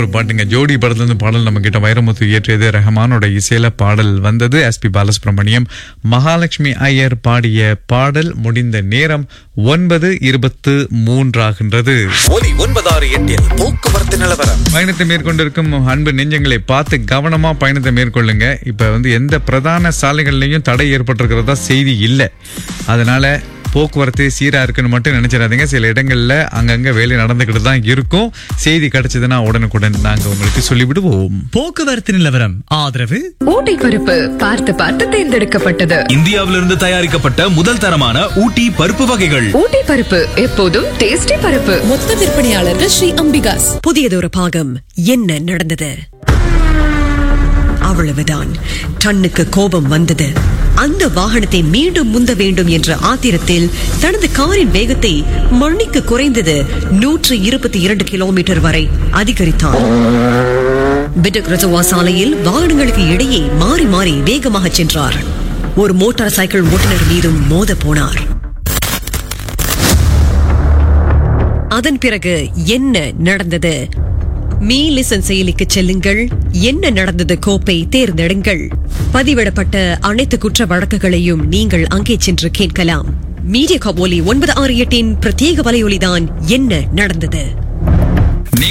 ஒரு பாட்டுங்க ஜோடி படத்துல இருந்து பாடல் நம்ம கிட்ட வைரமுத்து இயற்றியது ரஹமானோட இசையில பாடல் வந்தது எஸ்பி பாலசுப்ரமணியம் மகாலட்சுமி ஐயர் பாடிய பாடல் முடிந்த நேரம் ஒன்பது இருபத்து மூன்றாகின்றது ஒலி ஒன்பதாறு எட்டில் போக்குவரத்து நிலவரம் பயணத்தை மேற்கொண்டிருக்கும் அன்பு நெஞ்சங்களை பார்த்து கவனமா பயணத்தை மேற்கொள்ளுங்க இப்ப வந்து எந்த பிரதான சாலைகள்லயும் தடை ஏற்பட்டிருக்கிறதா செய்தி இல்லை அதனால போக்குவரத்து சீரா இருக்குன்னு மட்டும் நினைச்சிடாதீங்க சில இடங்கள்ல அங்கங்க வேலை நடந்துகிட்டு தான் இருக்கும் செய்தி கிடைச்சதுன்னா உடனுக்குடன் நாங்க உங்களுக்கு சொல்லிவிடுவோம் போக்குவரத்து நிலவரம் ஆதரவு ஊட்டி பருப்பு பார்த்து பார்த்து தேர்ந்தெடுக்கப்பட்டது இந்தியாவிலிருந்து தயாரிக்கப்பட்ட முதல் தரமான ஊட்டி பருப்பு வகைகள் ஊட்டி பருப்பு எப்போதும் டேஸ்டி பருப்பு மொத்த விற்பனையாளர்கள் ஸ்ரீ அம்பிகாஸ் புதியதொரு பாகம் என்ன நடந்தது அவ்வளவுதான் டன்னுக்கு கோபம் வந்தது அந்த வாகனத்தை மீண்டும் முந்த வேண்டும் என்ற ஆத்திரத்தில் தனது காரின் வேகத்தை மணிக்கு குறைந்தது நூற்று இருபத்தி இரண்டு கிலோமீட்டர் வரை அதிகரித்தான் பிடக் ரஜவா சாலையில் வாகனங்களுக்கு இடையே மாறி மாறி வேகமாக சென்றார் ஒரு மோட்டார் சைக்கிள் ஓட்டுநர் மீதும் மோத போனார் அதன் பிறகு என்ன நடந்தது மீ லிசன் செயலிக்கு செல்லுங்கள் என்ன நடந்தது கோப்பை தேர்ந்தெடுங்கள் பதிவிடப்பட்ட அனைத்து குற்ற வழக்குகளையும் நீங்கள் அங்கே சென்று கேட்கலாம் மீடியா கபோலி ஒன்பது ஆறு எட்டின் பிரத்யேக வலையொலிதான் என்ன நடந்தது